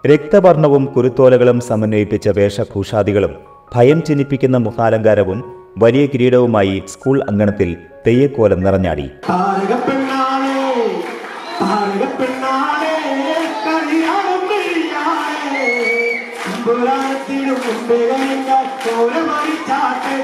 രക്തവർണവും കുരുത്തോലകളും സമന്വയിപ്പിച്ച വേഷഭൂഷാദികളും ഭയം ജനിപ്പിക്കുന്ന മുഖാലങ്കാരവും വലിയ കിരീടവുമായി സ്കൂൾ അങ്കണത്തിൽ തെയ്യക്കോലം നിറഞ്ഞാടി താരകപ്പെണ്ണാളെ താരകപ്പെണ്ണാളെ കല്യാണം കഴിയാളെ പുരാണത്തിനും മുമ്പേ കഴിഞ്ഞാൽ ഓരോ മരിച്ചാട്ടെ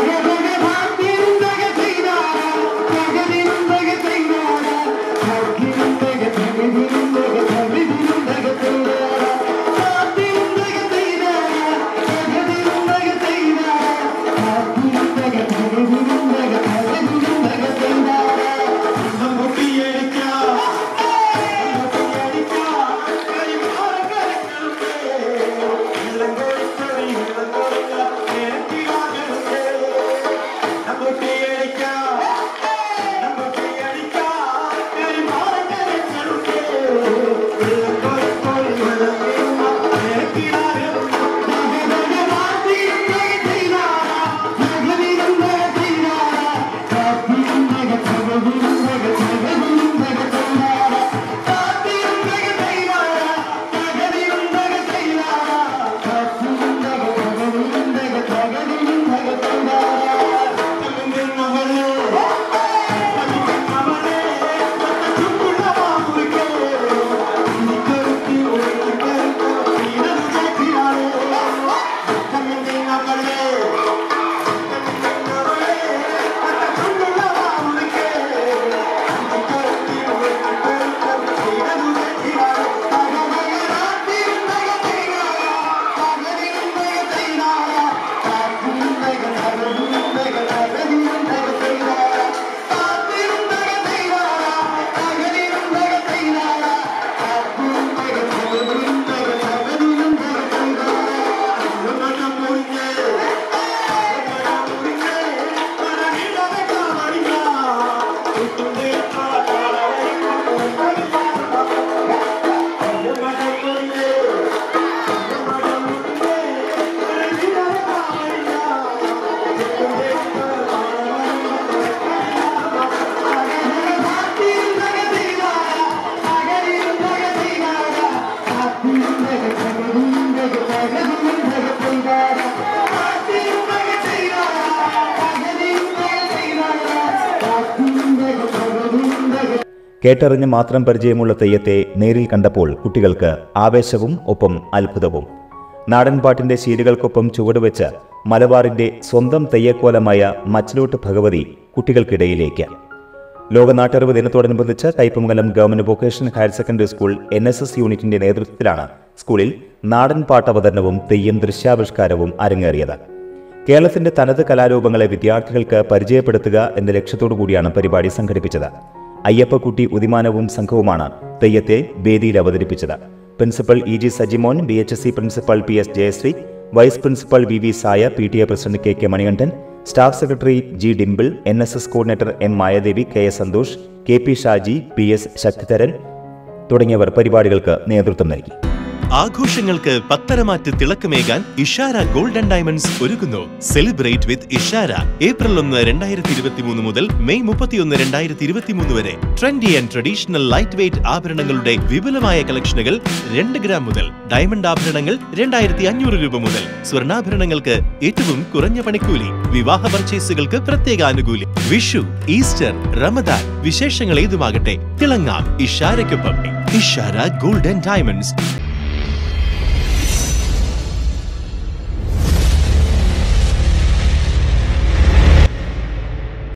കേട്ടറിഞ്ഞ് മാത്രം പരിചയമുള്ള തെയ്യത്തെ നേരിൽ കണ്ടപ്പോൾ കുട്ടികൾക്ക് ആവേശവും ഒപ്പം അത്ഭുതവും നാടൻപാട്ടിന്റെ ശീലുകൾക്കൊപ്പം ചുവടുവെച്ച് മലബാറിന്റെ സ്വന്തം തെയ്യക്കോലമായ മച്ചിലോട്ട് ഭഗവതി കുട്ടികൾക്കിടയിലേക്ക് ലോകനാട്ടറിവ് ദിനത്തോടനുബന്ധിച്ച് Kaipamangalam government vocational higher secondary school N S S യൂണിറ്റിന്റെ നേതൃത്വത്തിലാണ് സ്കൂളിൽ നാടൻ പാട്ടവതരണവും തെയ്യം ദൃശ്യാവിഷ്കാരവും അരങ്ങേറിയത് കേരളത്തിന്റെ തനത് കലാരൂപങ്ങളെ വിദ്യാർത്ഥികൾക്ക് പരിചയപ്പെടുത്തുക എന്ന ലക്ഷ്യത്തോടു കൂടിയാണ് പരിപാടി സംഘടിപ്പിച്ചത് അയ്യപ്പക്കുട്ടി ഉദിമാനവും സംഘവുമാണ് തെയ്യത്തെ വേദിയിൽ അവതരിപ്പിച്ചത് principal E G Sajimon B H S C principal P S Jayasree vice principal V V Saya P T A president K K Manikandan staff secretary G Dimple N S S coordinator M Mayadevi K S Santhosh K P Shaji P S Sakthidharan തുടങ്ങിയവർ പരിപാടികൾക്ക് നേതൃത്വം നൽകി ആഘോഷങ്ങൾക്ക് പത്തരമാറ്റ് തിളക്കമേകാൻ Ishara golden diamonds ഒരുക്കുന്നു celebrate with Ishara April ഒന്ന് രണ്ടായിരത്തി ഇരുപത്തി മൂന്ന് മുതൽ മെയ് മുപ്പത്തിയൊന്ന് രണ്ടായിരത്തി ഇരുപത്തി മൂന്ന് വരെ trendy and traditional light weight ആഭരണങ്ങളുടെ വിപുലമായ കളക്ഷനുകൾ രണ്ട് ഗ്രാം മുതൽ ഡയമണ്ട് ആഭരണങ്ങൾ രണ്ടായിരത്തി അഞ്ഞൂറ് രൂപ മുതൽ സ്വർണ്ണാഭരണങ്ങൾക്ക് ഏറ്റവും കുറഞ്ഞ പണിക്കൂലി വിവാഹ പർച്ചേസുകൾക്ക് പ്രത്യേക ആനുകൂല്യം വിഷു ഈസ്റ്റർ റമദാൻ വിശേഷങ്ങൾ ഏതുമാകട്ടെ തിളങ്ങാം ഇഷാരയ്ക്കൊപ്പം ഇഷാര ഗോൾഡൻ ഡയമണ്ട്സ്